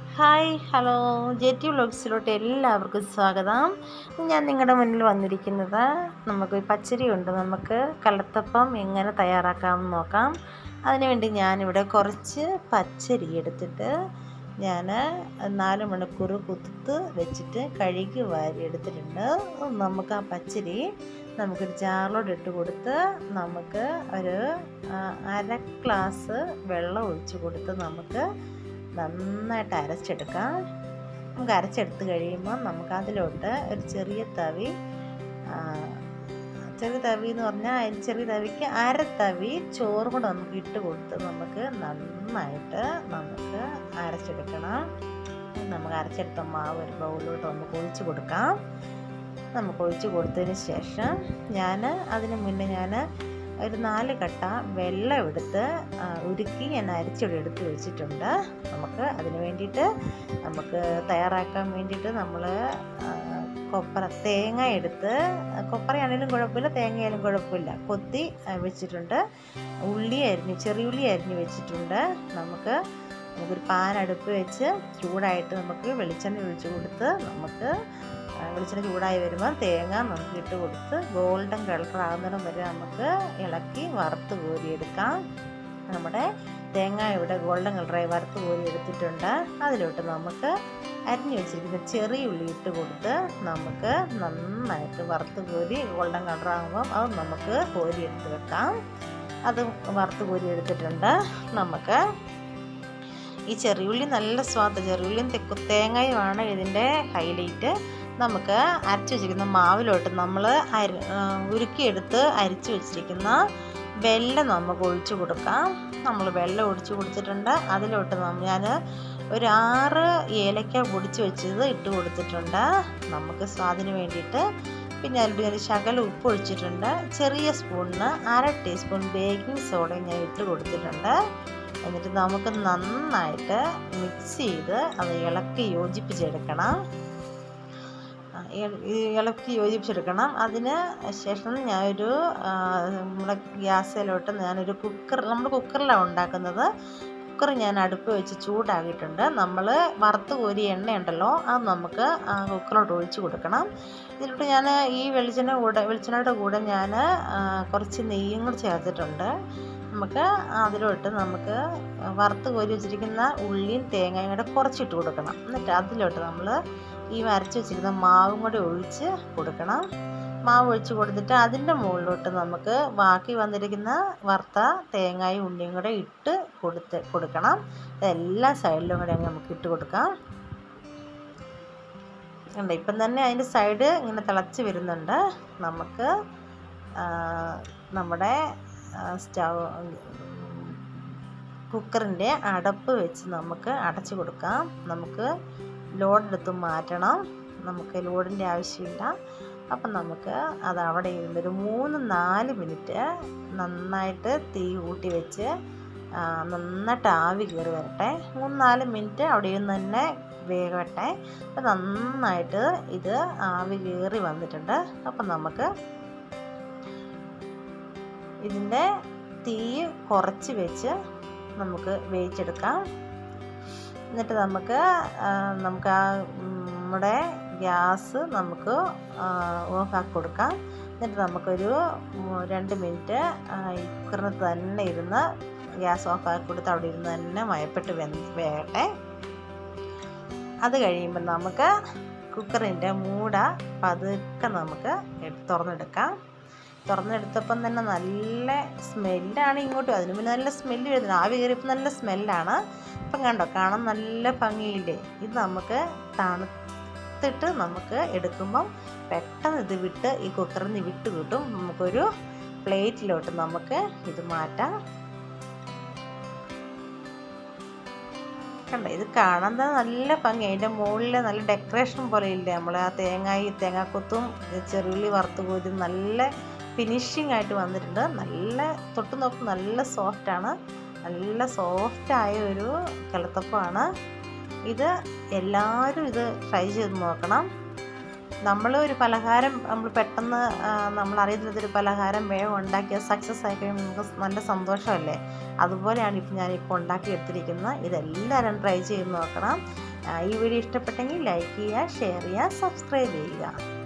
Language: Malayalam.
ഹായ് ഹലോ ജെ ടി വ്ളോഗ്സിലോട്ട് എല്ലാവർക്കും സ്വാഗതം ഞാൻ നിങ്ങളുടെ മുന്നിൽ വന്നിരിക്കുന്നത് നമുക്ക് പച്ചരി ഉണ്ട് നമുക്ക് കലത്തപ്പം എങ്ങനെ തയ്യാറാക്കാമെന്ന് നോക്കാം അതിനുവേണ്ടി ഞാനിവിടെ കുറച്ച് പച്ചരി എടുത്തിട്ട് ഞാൻ നാല് മണിക്കൂർ കുത്ത് വെച്ചിട്ട് കഴുകി വാരി എടുത്തിട്ടുണ്ട് നമുക്ക് ആ പച്ചരി നമുക്കൊരു ജാറിലോട്ട് ഇട്ട് കൊടുത്ത് നമുക്ക് ഒരു ആ, അര ഗ്ലാസ് വെള്ളം ഒഴിച്ച് കൊടുത്ത് നമുക്ക് നന്നായിട്ട് അരച്ചെടുക്കാം നമുക്ക് അരച്ചെടുത്ത് കഴിയുമ്പോൾ നമുക്ക് അതിലോട്ട് ഒരു ചെറിയ തവി ആ, ചെറിയ തവി എന്ന് പറഞ്ഞാൽ അതിന് ചെറിയ തവിക്ക് അര തവി ചോറ് കൂടെ നമുക്ക് ഇട്ട് കൊടുത്ത് നമുക്ക് നന്നായിട്ട് നമുക്ക് അരച്ചെടുക്കണം നമുക്ക് അരച്ചെടുത്ത മാവ് ഒരു ബൗളിലോട്ട് നമുക്ക് ഒഴിച്ച് കൊടുക്കാം നമുക്ക് ഒഴിച്ച് കൊടുത്തതിന് ശേഷം ഞാൻ അതിന് മുന്നേ ഞാൻ ഒരു നാല് കട്ട വെള്ളം എടുത്ത് ആ, ഉരുക്കി ഞാൻ അരിച്ചൊടി എടുത്ത് വെച്ചിട്ടുണ്ട് നമുക്ക് അതിന് വേണ്ടിയിട്ട് നമുക്ക് തയ്യാറാക്കാൻ വേണ്ടിയിട്ട് നമ്മൾ കൊപ്പറ തേങ്ങ എടുത്ത് കൊപ്പറയാണെങ്കിലും കുഴപ്പമില്ല തേങ്ങയായാലും കുഴപ്പമില്ല കൊത്തി ആ, വെച്ചിട്ടുണ്ട് ഉള്ളി അരിഞ്ഞ് ചെറിയ ഉള്ളി അരിഞ്ഞ് വെച്ചിട്ടുണ്ട് നമുക്ക് നമുക്കൊരു പാൻ അടുപ്പ് വെച്ച് ചൂടായിട്ട് നമുക്ക് വെളിച്ചെണ്ണ ഒഴിച്ച് കൊടുത്ത് നമുക്ക് ആ, വെളിച്ചെണ്ണ ചൂടായി വരുമ്പോൾ തേങ്ങ നമുക്ക് ഇട്ട് കൊടുത്ത് ഗോൾഡൻ കളർ ആകുന്നിടം വരെ നമുക്ക് ഇളക്കി വറുത്ത് കോരിയെടുക്കാം നമ്മുടെ തേങ്ങ ഇവിടെ ഗോൾഡൻ കളറായി വറുത്ത് കോരി എടുത്തിട്ടുണ്ട് അതിലോട്ട് നമുക്ക് അരിഞ്ഞു വെച്ചിരിക്കുന്ന ചെറിയ ഉള്ളി ഇട്ട് കൊടുത്ത് നമുക്ക് നന്നായിട്ട് വറുത്ത് കോരി ഗോൾഡൻ കളറാകുമ്പം അത് നമുക്ക് കോരി എടുത്ത് വെക്കാം അത് വറുത്ത് കോരി എടുത്തിട്ടുണ്ട് നമുക്ക് ഈ ചെറിയുള്ളി നല്ല സ്വാദ് ചെറിയുള്ളിയും തെക്കു തേങ്ങയുമാണ് ഇതിൻ്റെ ഹൈലൈറ്റ് നമുക്ക് അരച്ച് വെച്ചിരിക്കുന്ന മാവിലോട്ട് നമ്മൾ അരി ഉരുക്കിയെടുത്ത് അരിച്ച് വെച്ചിരിക്കുന്ന വെള്ളം നമുക്ക് ഒഴിച്ചു കൊടുക്കാം നമ്മൾ വെള്ളം ഒഴിച്ചു കൊടുത്തിട്ടുണ്ട് അതിലോട്ട് ഞാൻ ഒരു ആറ് ഏലക്ക പൊടിച്ച് വെച്ചത് ഇട്ട് കൊടുത്തിട്ടുണ്ട് നമുക്ക് സ്വാദിന് വേണ്ടിയിട്ട് പിന്നെ അതിലോട്ട് ഞാൻ ശകലം ഉപ്പ് ഒഴിച്ചിട്ടുണ്ട് ചെറിയ സ്പൂണിന് അര ടീസ്പൂൺ ബേക്കിംഗ് സോഡയും ഞാൻ ഇട്ട് കൊടുത്തിട്ടുണ്ട് എന്നിട്ട് നമുക്ക് നന്നായിട്ട് മിക്സ് ചെയ്ത് അത് ഇളക്കി യോജിപ്പിച്ചെടുക്കണം ആ, ഇ- ഈ ഇളക്കി യോജിപ്പിച്ചെടുക്കണം അതിന് ശേഷം ഞാനൊരു ആ, നമ്മുടെ ഗ്യാസിലോട്ട് ഞാനൊരു കുക്കർ നമ്മൾ കുക്കറിലാണ് ഉണ്ടാക്കുന്നത് കുക്കർ ഞാൻ അടുപ്പ് വെച്ച് ചൂടാക്കിയിട്ടുണ്ട് നമ്മൾ വറുത്ത് കോരി എണ്ണ ഉണ്ടല്ലോ അത് നമുക്ക് ആ കുക്കറിലോട്ട് ഒഴിച്ച് കൊടുക്കണം ഇതിലോട്ട് ഞാൻ ഈ വെളിച്ചെണ്ണ കൂടെ വെളിച്ചെണ്ണയുടെ കൂടെ ഞാൻ കുറച്ച് നെയ്യും കൂടി ചേർത്തിട്ടുണ്ട് നമുക്ക് അതിലോട്ട് നമുക്ക് വറുത്ത് കോരി വെച്ചിരിക്കുന്ന ഉള്ളിയും തേങ്ങയും കൂടെ കുറച്ചിട്ട് കൊടുക്കണം എന്നിട്ട് അതിലോട്ട് നമ്മൾ ഈ അരച്ച് വെച്ചിരിക്കുന്ന മാവും കൂടെ ഒഴിച്ച് കൊടുക്കണം മാവ് ഒഴിച്ച് കൊടുത്തിട്ട് അതിൻ്റെ മുകളിലോട്ട് നമുക്ക് ബാക്കി വന്നിരിക്കുന്ന വറുത്ത തേങ്ങയും ഉള്ളിയും കൂടെ ഇട്ട് കൊടുത്ത് കൊടുക്കണം എല്ലാ സൈഡിലും കൂടെ അങ്ങ് നമുക്ക് ഇട്ട് കൊടുക്കാം ഉണ്ട് ഇപ്പം തന്നെ അതിൻ്റെ സൈഡ് ഇങ്ങനെ തിളച്ച് വരുന്നുണ്ട് നമുക്ക് ആ, നമ്മുടെ സ്റ്റവ് കുക്കറിൻ്റെ അടപ്പ് വെച്ച് നമുക്ക് അടച്ചു കൊടുക്കാം നമുക്ക് ലോഡെടുത്ത് മാറ്റണം നമുക്ക് ലോഡിൻ്റെ ആവശ്യമില്ല അപ്പം നമുക്ക് അത് അവിടെ ഇരുന്നൊരു മൂന്ന് നാല് മിനിറ്റ് നന്നായിട്ട് തീ കൂട്ടി വെച്ച് ആ, നന്നായിട്ട് ആവി കയറി വരട്ടെ മൂന്ന് നാല് മിനിറ്റ് അവിടെ ഇരുന്ന് തന്നെ വേകട്ടെ അപ്പം നന്നായിട്ട് ഇത് ആവി കയറി വന്നിട്ടുണ്ട് അപ്പം നമുക്ക് ഇതിൻ്റെ തീ കുറച്ച് വെച്ച് നമുക്ക് വേവിച്ചെടുക്കാം എന്നിട്ട് നമുക്ക് ആ, നമുക്ക് ആ ഉം, നമ്മുടെ ഗ്യാസ് നമുക്ക് ഓഫാക്കി കൊടുക്കാം എന്നിട്ട് നമുക്കൊരു ഉം, രണ്ട് മിനിറ്റ് ആ, ഈ കുക്കറിനകത്ത് തന്നെ ഇരുന്ന് ഗ്യാസ് ഓഫാക്കി കൊടുത്ത് അവിടെ ഇരുന്ന് തന്നെ മയപ്പെട്ട് വെന്ത് വേകട്ടെ അത് കഴിയുമ്പോൾ നമുക്ക് കുക്കറിൻ്റെ മൂട പതുക്കെ നമുക്ക് എടുത്ത് തുറന്നെടുക്കാം തുറന്നെടുത്തപ്പം തന്നെ നല്ല സ്മെല്ലാണ് ഇങ്ങോട്ട് അതിന് മുന്നേ നല്ല സ്മെല്ല് വരുന്നത് ആവി കയറിയപ്പോൾ നല്ല സ്മെല്ലാണ് ഇപ്പം കണ്ടോ കാണാൻ നല്ല ഭംഗിയില്ലേ ഇത് നമുക്ക് തണുത്തിട്ട് നമുക്ക് എടുക്കുമ്പം പെട്ടെന്ന് ഇത് വിട്ട് ഈ കുക്കറിൽ നിന്ന് വിട്ട് കിട്ടും നമുക്കൊരു പ്ലേറ്റിലോട്ട് നമുക്ക് ഇത് മാറ്റാം കണ്ടോ ഇത് കാണാൻ തന്നെ നല്ല ഭംഗി അതിൻ്റെ മുകളിൽ നല്ല ഡെക്കറേഷൻ പോലെ ഇല്ലേ നമ്മൾ ആ തേങ്ങായി തേങ്ങാക്കൊത്തും ചെറുള്ളി വറുത്ത് കോരി നല്ല ഫിനിഷിംഗ് ആയിട്ട് വന്നിട്ടുണ്ട് നല്ല തൊട്ട് നോക്കും നല്ല സോഫ്റ്റാണ് നല്ല സോഫ്റ്റായ ഒരു കിളത്തപ്പമാണ് ഇത് എല്ലാവരും ഇത് ട്രൈ ചെയ്ത് നോക്കണം നമ്മൾ ഒരു പലഹാരം നമ്മൾ പെട്ടെന്ന് നമ്മൾ അറിയുന്നതൊരു പലഹാരം വേഗം ഉണ്ടാക്കിയ സക്സസ് ആയി കഴിയുമ്പോൾ നമുക്ക് നല്ല സന്തോഷമല്ലേ അതുപോലെയാണ് ഇപ്പം ഞാനിപ്പോൾ ഉണ്ടാക്കി എടുത്തിരിക്കുന്നത് ഇതെല്ലാവരും ട്രൈ ചെയ്ത് നോക്കണം ഈ വീഡിയോ ഇഷ്ടപ്പെട്ടെങ്കിൽ ലൈക്ക് ചെയ്യുക ഷെയർ ചെയ്യുക സബ്സ്ക്രൈബ് ചെയ്യുക